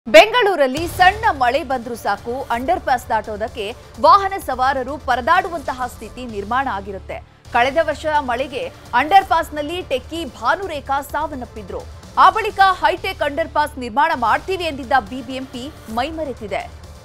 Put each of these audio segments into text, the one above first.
ಬೆಂಗಳೂರಲ್ಲಿ ಸಣ್ಣ ಮಳೆ ಬಂದ್ರೂ ಸಾಕು ಅಂಡರ್ ಪಾಸ್ ದಾಟೋದಕ್ಕೆ ವಾಹನ ಸವಾರರು ಪರದಾಡುವಂತಹ ಸ್ಥಿತಿ ನಿರ್ಮಾಣ ಆಗಿರುತ್ತೆ ಕಳೆದ ವರ್ಷ ಮಳೆಗೆ ಅಂಡರ್ ಪಾಸ್ನಲ್ಲಿ ಟೆಕ್ಕಿ ಭಾನುರೇಖಾ ಸಾವನ್ನಪ್ಪಿದ್ರು ಆ ಬಳಿಕ ಹೈಟೆಕ್ ಅಂಡರ್ ಪಾಸ್ ನಿರ್ಮಾಣ ಮಾಡ್ತೀವಿ ಎಂದಿದ್ದ ಬಿಬಿಎಂಪಿ ಮೈಮರೆತಿದೆ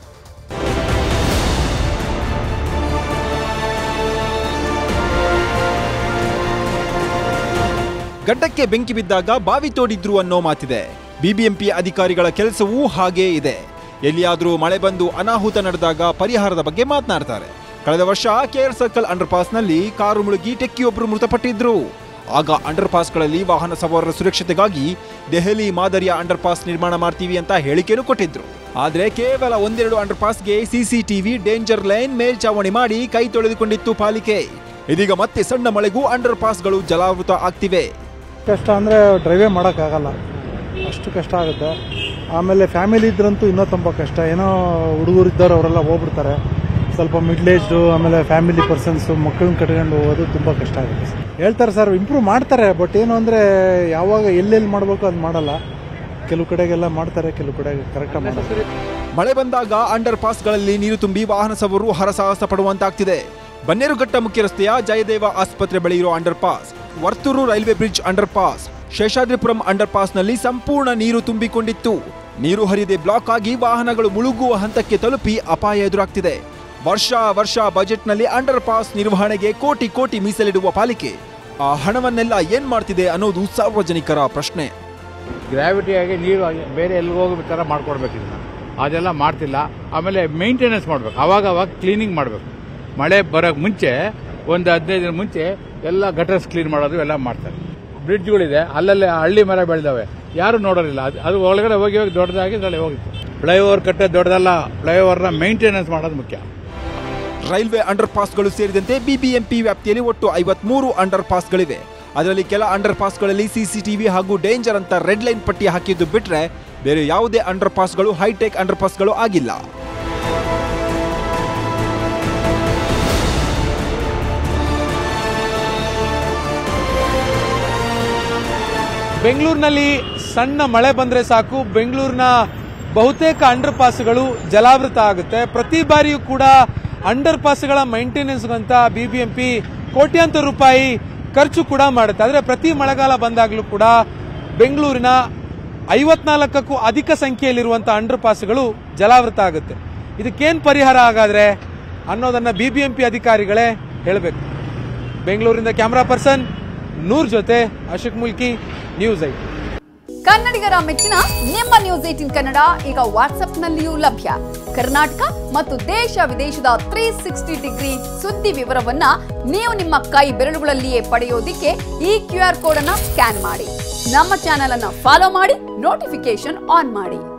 ಗಡ್ಡಕ್ಕೆ ಬೆಂಕಿ ಬಿದ್ದಾಗ ಬಾವಿ ತೋಡಿದ್ರು ಅನ್ನೋ ಮಾತಿದೆ ಬಿಬಿಎಂಪಿ ಅಧಿಕಾರಿಗಳ ಕೆಲಸವೂ ಹಾಗೇ ಇದೆ ಎಲ್ಲಿಯಾದ್ರೂ ಮಳೆ ಬಂದು ಅನಾಹುತ ನಡೆದಾಗ ಪರಿಹಾರದ ಬಗ್ಗೆ ಮಾತನಾಡ್ತಾರೆ ಕಳೆದ ವರ್ಷ ಕೇರ್ ಸರ್ಕಲ್ ಅಂಡರ್ ಪಾಸ್ನಲ್ಲಿ ಕಾರು ಮುಳುಗಿ ಟೆಕ್ಕಿಯೊಬ್ಬರು ಮೃತಪಟ್ಟಿದ್ರು ಆಗ ಅಂಡರ್ ಪಾಸ್ಗಳಲ್ಲಿ ವಾಹನ ಸವಾರರ ಸುರಕ್ಷತೆಗಾಗಿ ದೆಹಲಿ ಮಾದರಿಯ ಅಂಡರ್ ಪಾಸ್ ನಿರ್ಮಾಣ ಮಾಡ್ತೀವಿ ಅಂತ ಹೇಳಿಕೆನೂ ಕೊಟ್ಟಿದ್ರು ಆದ್ರೆ ಕೇವಲ ಒಂದೆರಡು ಅಂಡರ್ ಪಾಸ್ಗೆ ಸಿಸಿಟಿವಿ ಡೇಂಜರ್ ಲೈನ್ ಮೇಲ್ಚಾವಣಿ ಮಾಡಿ ಕೈ ತೊಳೆದುಕೊಂಡಿತ್ತು ಪಾಲಿಕೆ ಇದೀಗ ಮತ್ತೆ ಸಣ್ಣ ಮಳೆಗೂ ಅಂಡರ್ ಪಾಸ್ಗಳು ಜಲಾವೃತ ಆಗ್ತಿವೆ ಕಷ್ಟ ಅಂದರೆ ಡ್ರೈವೇ ಮಾಡೋಕ್ಕಾಗಲ್ಲ ಅಷ್ಟು ಕಷ್ಟ ಆಗುತ್ತೆ ಆಮೇಲೆ ಫ್ಯಾಮಿಲಿ ಇದ್ರಂತೂ ಇನ್ನೂ ತುಂಬ ಕಷ್ಟ ಏನೋ ಹುಡುಗರು ಇದ್ದವ್ರು ಅವರೆಲ್ಲ ಹೋಗ್ಬಿಡ್ತಾರೆ ಸ್ವಲ್ಪ ಮಿಡ್ಲ್ ಏಜ್ಡು ಆಮೇಲೆ ಫ್ಯಾಮಿಲಿ ಪರ್ಸನ್ಸು ಮಕ್ಕಳನ್ನ ಕಟ್ಕೊಂಡು ಹೋಗೋದು ತುಂಬ ಕಷ್ಟ ಆಗುತ್ತೆ ಸರ್ ಹೇಳ್ತಾರೆ ಸರ್ ಇಂಪ್ರೂವ್ ಮಾಡ್ತಾರೆ ಬಟ್ ಏನು ಅಂದರೆ ಯಾವಾಗ ಎಲ್ಲೆಲ್ಲಿ ಮಾಡಬೇಕು ಅದು ಮಾಡಲ್ಲ ಕೆಲವು ಕಡೆಗೆಲ್ಲ ಮಾಡ್ತಾರೆ ಕೆಲವು ಕಡೆ ಕರೆಕ್ಟಾಗಿ ಮಾಡಲ್ಲ ಮಳೆ ಬಂದಾಗ ಅಂಡರ್ ಪಾಸ್ಗಳಲ್ಲಿ ನೀರು ತುಂಬಿ ವಾಹನ ಸವಾರರು ಹರಸಾಹಸ ಪಡುವಂತಾಗ್ತಿದೆ ಬನ್ನೇರುಘಟ್ಟ ಮುಖ್ಯ ರಸ್ತೆಯ ಜಯದೇವ ಆಸ್ಪತ್ರೆ ಬಳಿ ಇರೋ underpass Varthur railway bridge underpass Seshadripuram ಅಂಡರ್ ಪಾಸ್ನಲ್ಲಿ ಸಂಪೂರ್ಣ ನೀರು ತುಂಬಿಕೊಂಡಿತ್ತು ನೀರು ಹರಿದೆ ಬ್ಲಾಕ್ ಆಗಿ ವಾಹನಗಳು ಮುಳುಗುವ ಹಂತಕ್ಕೆ ತಲುಪಿ ಅಪಾಯ ಎದುರಾಗ್ತಿದೆ ವರ್ಷ ವರ್ಷ ಬಜೆಟ್ನಲ್ಲಿ ಅಂಡರ್ ಪಾಸ್ ನಿರ್ವಹಣೆಗೆ ಕೋಟಿ ಕೋಟಿ ಮೀಸಲಿಡುವ ಪಾಲಿಕೆ ಆ ಹಣವನ್ನೆಲ್ಲ ಏನ್ ಮಾಡ್ತಿದೆ ಅನ್ನೋದು ಸಾರ್ವಜನಿಕರ ಪ್ರಶ್ನೆ ಗ್ರಾವಿಟಿಯಾಗಿ ನೀರು ಆಗಿ- ಬೇರೆ ಎಲ್ಲಿ ಹೋಗೋ ಥರ ಮಾಡ್ಕೊಡ್ಬೇಕು ಇದನ್ನ ಅದೆಲ್ಲ ಮಾಡ್ತಿಲ್ಲ ಆಮೇಲೆ ಮೇಂಟೆನೆನ್ಸ್ ಮಾಡಬೇಕು ಅವಾಗ ಅವಾಗ ಕ್ಲೀನಿಂಗ್ ಮಾಡಬೇಕು ಮಳೆ ಬರೋಕ್ಕೆ ಮುಂಚೆ ಒಂದು ಹದಿನೈದು ದಿನ ಮುಂಚೆ ಎಲ್ಲ ಗಟರ್ಸ್ ಕ್ಲೀನ್ ಮಾಡೋದು ಎಲ್ಲ ಮಾಡ್ತಾರೆ ಬ್ರಿಡ್ಜ್ಗಳಿದೆ ಅಲ್ಲಲ್ಲೇ ಹಳ್ಳಿ ಮರ ಬೆಳೆದವೆ ಯಾರು ನೋಡೋರಿಲ್ಲ ಅದು ಅದು ಒಳಗಡೆ ಹೋಗಿ ಹೋಗಿ ದೊಡ್ಡದಾಗಿ ಅದರಲ್ಲಿ ಹೋಗಿತ್ತು ಫ್ಲೈಓವರ್ ಕಟ್ಟೋದು ದೊಡ್ಡದಲ್ಲ ಫ್ಲೈಓವರ್ನ ಮೇಂಟೆನೆನ್ಸ್ ಮಾಡೋದು ಮುಖ್ಯ ರೈಲ್ವೆ ಅಂಡರ್ ಪಾಸ್ಗಳು ಸೇರಿದಂತೆ ಬಿಬಿಎಂಪಿ ವ್ಯಾಪ್ತಿಯಲ್ಲಿ ಒಟ್ಟು ಐವತ್ಮೂರು ಅಂಡರ್ ಪಾಸ್ಗಳಿವೆ ಅದರಲ್ಲಿ ಕೆಲ ಅಂಡರ್ ಪಾಸ್ಗಳಲ್ಲಿ ಸಿಸಿಟಿವಿ ಹಾಗೂ ಡೇಂಜರ್ ಅಂತ ರೆಡ್ ಲೈನ್ ಪಟ್ಟಿ ಹಾಕಿದ್ದು ಬಿಟ್ರೆ ಬೇರೆ ಯಾವುದೇ ಅಂಡರ್ ಪಾಸ್ಗಳು ಹೈಟೆಕ್ ಅಂಡರ್ ಪಾಸ್ಗಳು ಆಗಿಲ್ಲ ಬೆಂಗಳೂರಿನಲ್ಲಿ ಸಣ್ಣ ಮಳೆ ಬಂದ್ರೆ ಸಾಕು ಬೆಂಗಳೂರಿನ ಬಹುತೇಕ ಅಂಡರ್ ಪಾಸ್ಗಳು ಜಲಾವೃತ ಆಗುತ್ತೆ ಪ್ರತಿ ಬಾರಿಯೂ ಕೂಡ ಅಂಡರ್ ಪಾಸ್ಗಳ ಮೇಂಟೆನೆನ್ಸ್ ಅಂತ ಬಿಬಿಎಂಪಿ ಕೋಟ್ಯಾಂತರ ರೂಪಾಯಿ ಖರ್ಚು ಕೂಡ ಮಾಡುತ್ತೆ ಆದರೆ ಪ್ರತಿ ಮಳೆಗಾಲ ಬಂದಾಗಲೂ ಕೂಡ ಬೆಂಗಳೂರಿನ ಐವತ್ನಾಲ್ಕಕ್ಕೂ ಅಧಿಕ ಸಂಖ್ಯೆಯಲ್ಲಿರುವಂತಹ ಅಂಡರ್ ಪಾಸ್ಗಳು ಜಲಾವೃತ ಆಗುತ್ತೆ ಇದಕ್ಕೇನು ಪರಿಹಾರ ಹಾಗಾದ್ರೆ ಅನ್ನೋದನ್ನ ಬಿಬಿಎಂಪಿ ಅಧಿಕಾರಿಗಳೇ ಹೇಳಬೇಕು ಬೆಂಗಳೂರಿನ ಕ್ಯಾಮರಾ ಪರ್ಸನ್ ನೂರ್ ಜೊತೆ ಅಶೋಕ್ ಮುಲ್ಕಿ ನ್ಯೂಸ್ ಐ ಕನ್ನಡಿಗರ ಮೆಚ್ಚಿನ ನಿಮ್ಮ ನ್ಯೂಸ್ ಏಟಿನ್ ಕನ್ನಡ ಈಗ ವಾಟ್ಸ್ಆಪ್ನಲ್ಲಿಯೂ ಲಭ್ಯ ಕರ್ನಾಟಕ ಮತ್ತು ದೇಶ ವಿದೇಶದ ತ್ರೀ ಸಿಕ್ಸ್ಟಿ ಡಿಗ್ರಿ ಸುದ್ದಿ ವಿವರವನ್ನ ನೀವು ನಿಮ್ಮ ಕೈ ಬೆರಳುಗಳಲ್ಲಿಯೇ ಪಡೆಯೋದಿಕ್ಕೆ ಈ ಕ್ಯೂ ಆರ್ ಕೋಡ್ ಅನ್ನ ಸ್ಕ್ಯಾನ್ ಮಾಡಿ ನಮ್ಮ ಚಾನೆಲ್ ಅನ್ನ ಫಾಲೋ ಮಾಡಿ ನೋಟಿಫಿಕೇಶನ್ ಆನ್ ಮಾಡಿ